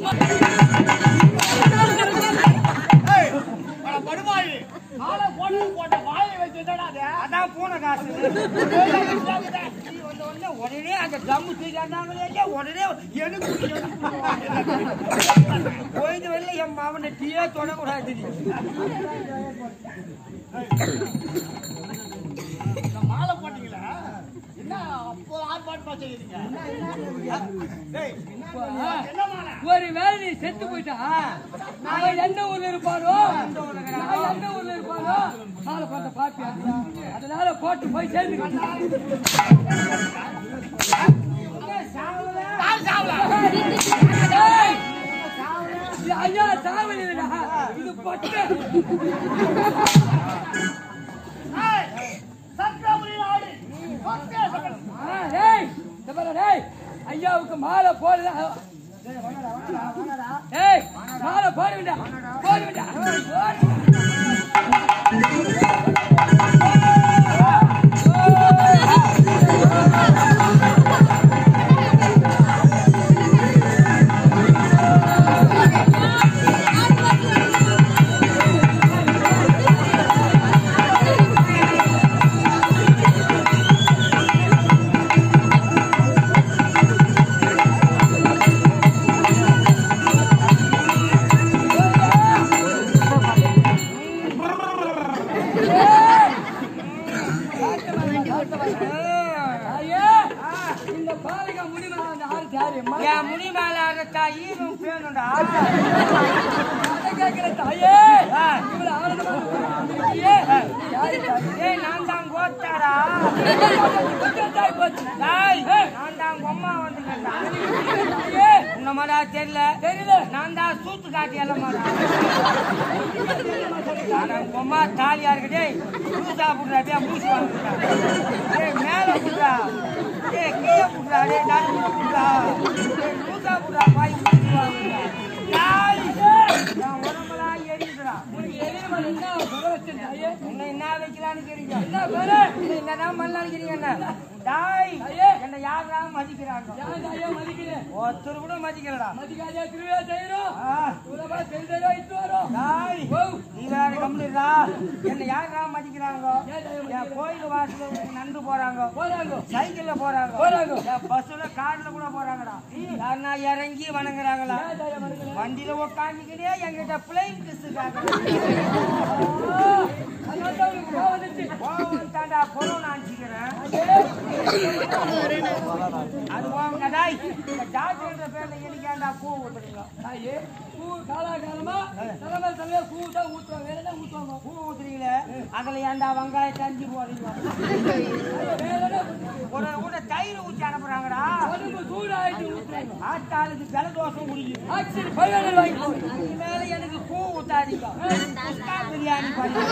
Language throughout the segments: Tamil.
ஏய், அட படுவாயி. மாலை போட்டு போட்ட வாயை வச்சு என்னடா அது? அதான் பூனை காசு நீ வந்த உடனே உடனே அந்த ட்ரம் தூக்கி அண்டாங்களே உடனே எனக்கு போயிட்டு வெளில என் மாவனை டீயே தொடக்கூடாது நீ இந்த மாலை போட்டீங்களா? என்ன அப்போ ஆர்ப்பாட்டமா செய்யறீங்க? டேய், என்ன மாலை? ஒரு வேலை நீ செத்து போயிட்டா நான் எந்த ஊர்ல இருப்பாரோ நான் எந்த ஊர்ல இருப்பாரோ நாளை பார்த்த பாப்பியா அதனால போட்டு போய் சேர்ந்துக்கிட்டா யார் சாவல? ஏய்! இது ஐயா சாவல் இல்லடா இது பொட்டு ஏய், சக்கரபுரியில் ஆடு. ஒத்தே சக்கரம். ஆ, டேய் இந்த பாரு, டேய் ஐயாவுக்கு மாலை போடுற ஏய் மாலை போட வேண்டாம் போட வேண்டாம் போடு. ஐயா இந்த பாலகா முடிவு அந்த ஆள் யாரு என் முடி மேல ஆடுறதா ஈரும் பேணும்டா அதை கேட்கிற தாயே இவ்வளவு ஆனந்தமா வந்திருக்கியே. யாரு தாய்? ஏய் நான் தான் கோத்தாடா கொஞ்சம் தாய் போச்சு. டாய் நான் தான் அம்மா வந்துட்டேன்டா தாயே, உன்ன மாதிரியா தெரியல தெரியல. நான் தான் சூத்து காட்டி எல்லாம் அம்மா தாலியா இருக்குடே பூசா புடுறா டே மூசி வாங்குறா ஏய் மேல புடுறா ஏய் கீழே புடுறா டே நடு புடுறா ஏய் பூசா புடுறா பாய் மூசி வாங்குறா டாய் நான் உடம்பெல்லாம் எரியுதுடா உனக்கு எதிர்மறை என்ன குறை வச்சேன் தாயே? உன்னை என்ன வைக்கலான்னு கேக்குறீங்க என்ன குறை? உன்னை என்னதான் பண்ணலான்னு கேக்குறீங்க என்ன டாய் என்னை யாரெல்லாம் மதிக்கிறாங்க யார் தாயே மதிக்கிறேன்? ஒருத்தர் கூட மதிக்கிறடா மதிக்காதே திருவிழா செய்யறோம். ஆ இவ்வளவு பேர் தெரிஞ்சதோ இட்டு வரோம். டாய் ஓ, நீ வேற கம்முடா என்ன யாரா மதிக்கிறாங்க ஏன் தாயே என் கோயில் வாசல்ல ஒரு நண்டு போறாங்க போறாங்க. சைக்கிள்ல போறாங்க போறாங்க. என் பஸ்ல கார்ல கூட போறாங்கடா யாருன்னா இறங்கி வணங்குறாங்களா ஏன் தாயே மதிக்கிறேன்? வண்டியில உட்காந்துக்கிட்டே எங்கிட்ட பிளைன் கிஸ் ஆ, அதனால தான் உனக்கு கோவம் வந்துச்சு. கோவம் தாண்டா கொரோனா அனுப்பிக்கிறேன் அது போங்க டாய் இந்த டாக்டர் பேர்ல எலிக்காண்டா பூ ஊத்துறீங்க தாயே, பூ காலாகாலமா தலைமை தலைமையா பூ தான் ஊத்துவாங்க. வேற என்ன ஊத்துவாங்க? பூ ஊத்துறீங்களே அதுல ஏன்டா வெங்காயம் தஞ்சி போறீங்க தாயே, வேற என்ன ஊத்துவாங்க? ஒரு கூட தயிர் ஊற்றி அனுப்புறாங்கடா உடம்பு சூடாயிட்டு ஊத்துறாங்க. ஆட்டாளுக்கு ஜலதோஷம் குடிக்குது ஆக்சிஜன் பைவேடல் வாங்கி போ. இது மேல எனக்கு பூ ஊத்தாதீங்க குஸ்கா பிரியாணி பண்ணி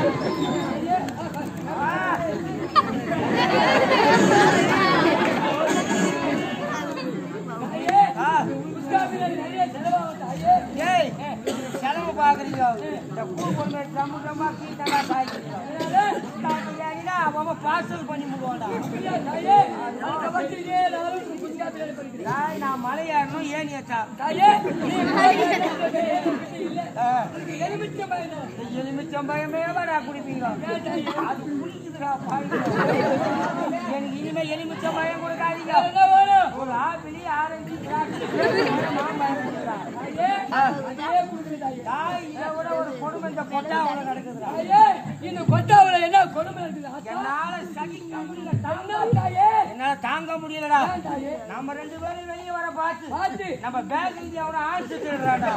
தாயே, குஸ்கா பிரியாணி நிறைய செலவாகும் தாயே. ஏய் செலவு பாக்குறீங்க இந்த பூ கொண்டு போய் ட்ரம்மு ட்ரம்மா கீட்டா சாய்க்கிறீங்க குஸ்கா பிரியாணினா அவன் பார்சல் பண்ணி முடுவான்டா அப்படியா தாயே? அந்த வண்டியிலே நானும் குஸ்கா பிரியாணி பண்ணிக்கிறேன். டாய் நான் மலை ஏறணும் ஏணி ஏத்தா தாயே, நீ இல்ல. உனக்கு எலுமிச்சம்பழம் என்ன? இந்த எலுமிச்சம்பழமே வரா குடிப்பீங்க ஏன் தாயே? அது குடிக்குதுடா பாருங்க எனக்கு இனிமே எலுமிச்சம்பழம் கொடுக்காதீங்க என்ன வேணும்? ஒரு ஆப்பிள் ஆரஞ்சு திராட்சை மாம்பழம் கொடுக்குறா. தாயே, அதையே கொடுக்குறேன் தாயே. டாய் இதை விட ஒரு கொடுமை இந்த கொட்டா அவ்வளவு நடக்குதுடா தாயே, இந்த கொட்டாவுல என்ன கொடுமை இருக்குது? அதான் என்னால சகிக்க முடியல தந்தா தாயே. என்னால தாங்க முடியலடா ஏன் தாயே? நம்ம ரெண்டு பேரும் வெளியே வர பார்த்து பார்த்து. நம்ம பேக் இருந்து அவனை ஆடிச்சுட்டுறாடா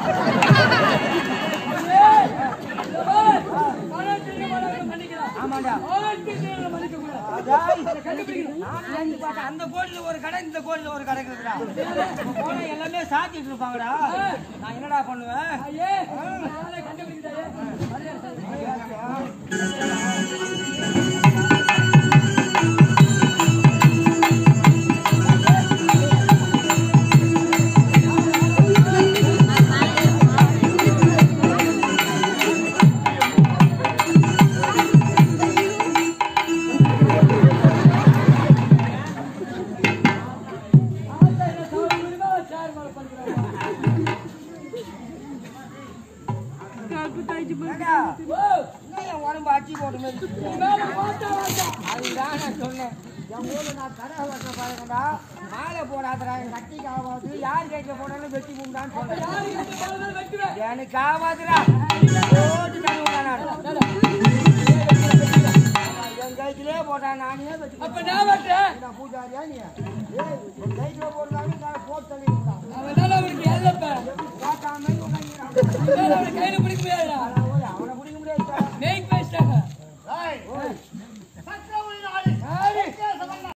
ஏய், இந்த பார், பணம் திரும்ப மாட்டாங்க மன்னிக்கலாம். ஆமாடா ஆட்டு திரும்ப மன்னிக்க கூடாது. டாய், நான் நினைச்சு பார்த்தேன், அந்த கோடியில ஒரு கடை இந்த கோடியில ஒரு கடை இருக்குதுடா போன எல்லாமே சாத்திட்டு இருப்பாங்கடா நான் என்னடா பண்ணுவேன் தாயே, நானே கண்டுபிடிக்கிறேன் தாயே. மரியாதை தாயே. ஆட்டை என்ன சாப்பிட முடியுமா? சேர் மேல படுக்கிறாங்க. ஏண்டா, இன்னும் என் உடம்பு அடி போட்ட மாதிரி இருக்கு. மேல போட்டா வந்தா அதுதான் நான் சொன்னேன் என் ஊர்ல நான் கடை வச்ச பாருங்கடா மாலை போடாதடா என் கட்டிக்கு ஆகாது யார் கைட்டில் போனாலும் வெட்டி முண்டான்னு சொன்னேன் யாரு கிட்ட போனாலும் வெட்டுவேன் எனக்கு ஆகாதுடா ஓட்டு தருவேன் நான் என் கைத்திலே போட்டா நானே வெட்டி அப்ப நான் வெட்டுறேன் நான் பூஜாரியா நீ ஏய், என் கைத்திலே